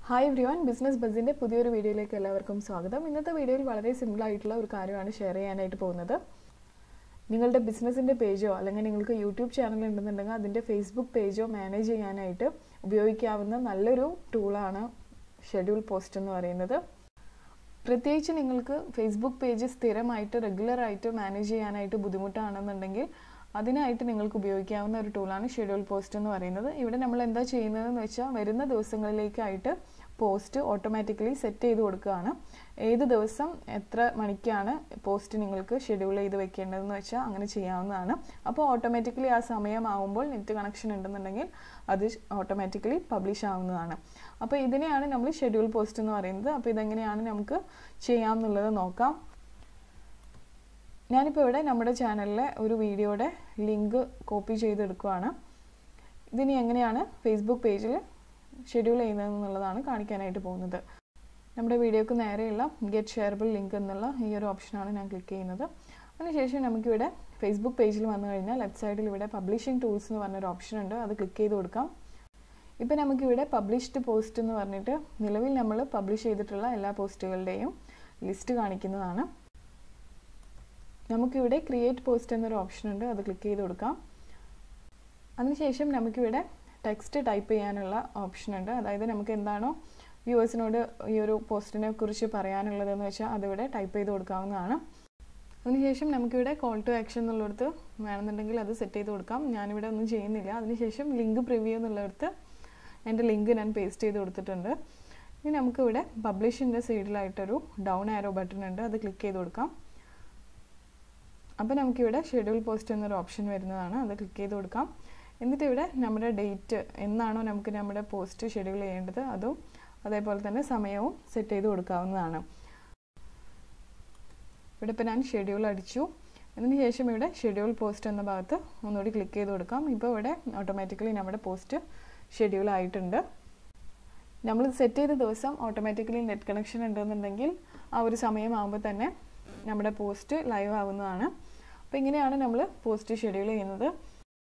hi every one business ബസ്സിൻ്റെ പുതിയൊരു വീഡിയോയിലേക്ക് എല്ലാവർക്കും സ്വാഗതം ഇന്നത്തെ വീഡിയോയിൽ വളരെ സിമ്പിൾ ആയിട്ടുള്ള ഒരു കാര്യമാണ് ഷെയർ ചെയ്യാനായിട്ട് പോകുന്നത് നിങ്ങളുടെ ബിസിനസ്സിൻ്റെ പേജോ അല്ലെങ്കിൽ നിങ്ങൾക്ക് യൂട്യൂബ് ചാനൽ ഉണ്ടെന്നുണ്ടെങ്കിൽ അതിൻ്റെ ഫേസ്ബുക്ക് പേജോ മാനേജ് ചെയ്യാനായിട്ട് ഉപയോഗിക്കാവുന്ന നല്ലൊരു ടൂളാണ് ഷെഡ്യൂൾ പോസ്റ്റ് എന്ന് പറയുന്നത് പ്രത്യേകിച്ച് നിങ്ങൾക്ക് ഫേസ്ബുക്ക് പേജ് സ്ഥിരമായിട്ട് റെഗുലറായിട്ട് മാനേജ് ചെയ്യാനായിട്ട് ബുദ്ധിമുട്ടാണെന്നുണ്ടെങ്കിൽ അതിനായിട്ട് നിങ്ങൾക്ക് ഉപയോഗിക്കാവുന്ന ഒരു ടൂളാണ് ഷെഡ്യൂൾ പോസ്റ്റ് എന്ന് പറയുന്നത് ഇവിടെ നമ്മൾ എന്താ ചെയ്യുന്നതെന്ന് വെച്ചാൽ വരുന്ന ദിവസങ്ങളിലേക്കായിട്ട് പോസ്റ്റ് ഓട്ടോമാറ്റിക്കലി സെറ്റ് ചെയ്ത് കൊടുക്കുകയാണ് ഏത് ദിവസം എത്ര മണിക്കാണ് പോസ്റ്റ് നിങ്ങൾക്ക് ഷെഡ്യൂൾ ചെയ്ത് വെക്കേണ്ടതെന്ന് വെച്ചാൽ അങ്ങനെ ചെയ്യാവുന്നതാണ് അപ്പോൾ ഓട്ടോമാറ്റിക്കലി ആ സമയമാകുമ്പോൾ നെറ്റ് കണക്ഷൻ ഉണ്ടെന്നുണ്ടെങ്കിൽ അത് ഓട്ടോമാറ്റിക്കലി പബ്ലിഷ് ആവുന്നതാണ് അപ്പോൾ ഇതിനെയാണ് നമ്മൾ ഷെഡ്യൂൾ പോസ്റ്റ് എന്ന് പറയുന്നത് അപ്പോൾ ഇതെങ്ങനെയാണ് നമുക്ക് ചെയ്യാമെന്നുള്ളത് നോക്കാം ഞാനിപ്പോൾ ഇവിടെ നമ്മുടെ ചാനലിലെ ഒരു വീഡിയോയുടെ ലിങ്ക് കോപ്പി ചെയ്തെടുക്കുകയാണ് ഇതിനി എങ്ങനെയാണ് ഫേസ്ബുക്ക് പേജിൽ ഷെഡ്യൂൾ ചെയ്യുന്നതെന്നുള്ളതാണ് കാണിക്കാനായിട്ട് പോകുന്നത് നമ്മുടെ വീഡിയോക്ക് നേരെയുള്ള ഗെറ്റ് ഷെയറബിൾ ലിങ്ക് എന്നുള്ള ഈ ഒരു ഓപ്ഷനാണ് ഞാൻ ക്ലിക്ക് ചെയ്യുന്നത് അതിനുശേഷം നമുക്കിവിടെ ഫേസ്ബുക്ക് പേജിൽ വന്നു കഴിഞ്ഞാൽ ലെഫ്റ്റ് സൈഡിൽ ഇവിടെ പബ്ലിഷിംഗ് ടൂൾസ് എന്ന് പറഞ്ഞൊരു ഓപ്ഷൻ ഉണ്ട് അത് ക്ലിക്ക് ചെയ്ത് കൊടുക്കാം ഇപ്പം നമുക്കിവിടെ പബ്ലിഷ്ഡ് പോസ്റ്റ് എന്ന് പറഞ്ഞിട്ട് നിലവിൽ നമ്മൾ പബ്ലിഷ് ചെയ്തിട്ടുള്ള എല്ലാ പോസ്റ്റുകളുടെയും ലിസ്റ്റ് കാണിക്കുന്നതാണ് നമുക്കിവിടെ ക്രിയേറ്റ് പോസ്റ്റ് എന്നൊരു ഓപ്ഷൻ ഉണ്ട് അത് ക്ലിക്ക് ചെയ്ത് കൊടുക്കാം അതിനുശേഷം നമുക്കിവിടെ ടെക്സ്റ്റ് ടൈപ്പ് ചെയ്യാനുള്ള ഓപ്ഷൻ ഉണ്ട് അതായത് നമുക്ക് എന്താണോ വ്യൂവേഴ്സിനോട് ഈ ഒരു പോസ്റ്റിനെ കുറിച്ച് പറയാനുള്ളതെന്ന് വെച്ചാൽ അതിവിടെ ടൈപ്പ് ചെയ്ത് കൊടുക്കാവുന്നതാണ് അതിനുശേഷം നമുക്കിവിടെ കോൾ ടു ആക്ഷൻ എന്നുള്ളിടത്ത് വേണമെന്നുണ്ടെങ്കിൽ അത് സെറ്റ് ചെയ്ത് കൊടുക്കാം ഞാനിവിടെ ഒന്നും ചെയ്യുന്നില്ല അതിനുശേഷം ലിങ്ക് പ്രിവ്യൂ എന്നുള്ളിടത്ത് എൻ്റെ ലിങ്ക് ഞാൻ പേസ്റ്റ് ചെയ്ത് കൊടുത്തിട്ടുണ്ട് ഇനി നമുക്കിവിടെ പബ്ലിഷിൻ്റെ സൈഡിലായിട്ടൊരു ഡൗൺ ആരോ ബട്ടൺ ഉണ്ട് അത് ക്ലിക്ക് ചെയ്ത് കൊടുക്കാം അപ്പോൾ നമുക്കിവിടെ ഷെഡ്യൂൾ പോസ്റ്റ് എന്നൊരു ഓപ്ഷൻ വരുന്നതാണ് അത് ക്ലിക്ക് ചെയ്ത് കൊടുക്കാം എന്നിട്ട് ഇവിടെ നമ്മുടെ ഡേറ്റ് എന്നാണോ നമുക്ക് നമ്മുടെ പോസ്റ്റ് ഷെഡ്യൂൾ ചെയ്യേണ്ടത് അതും അതേപോലെ തന്നെ സമയവും സെറ്റ് ചെയ്ത് കൊടുക്കാവുന്നതാണ് ഇവിടെ ഇപ്പോൾ ഞാൻ ഷെഡ്യൂൾ അടിച്ചു അതിന് ശേഷം ഇവിടെ ഷെഡ്യൂൾ പോസ്റ്റ് എന്ന ഭാഗത്ത് ഒന്നുകൂടി ക്ലിക്ക് ചെയ്ത് കൊടുക്കാം ഇപ്പോൾ ഇവിടെ ഓട്ടോമാറ്റിക്കലി നമ്മുടെ പോസ്റ്റ് ഷെഡ്യൂൾ ആയിട്ടുണ്ട് നമ്മൾ സെറ്റ് ചെയ്ത ദിവസം ഓട്ടോമാറ്റിക്കലി നെറ്റ് കണക്ഷൻ ഉണ്ടെന്നുണ്ടെങ്കിൽ ആ ഒരു സമയമാകുമ്പോൾ തന്നെ നമ്മുടെ പോസ്റ്റ് ലൈവ് ആവുന്നതാണ് അപ്പോൾ ഇങ്ങനെയാണ് നമ്മൾ പോസ്റ്റ് ഷെഡ്യൂൾ ചെയ്യുന്നത്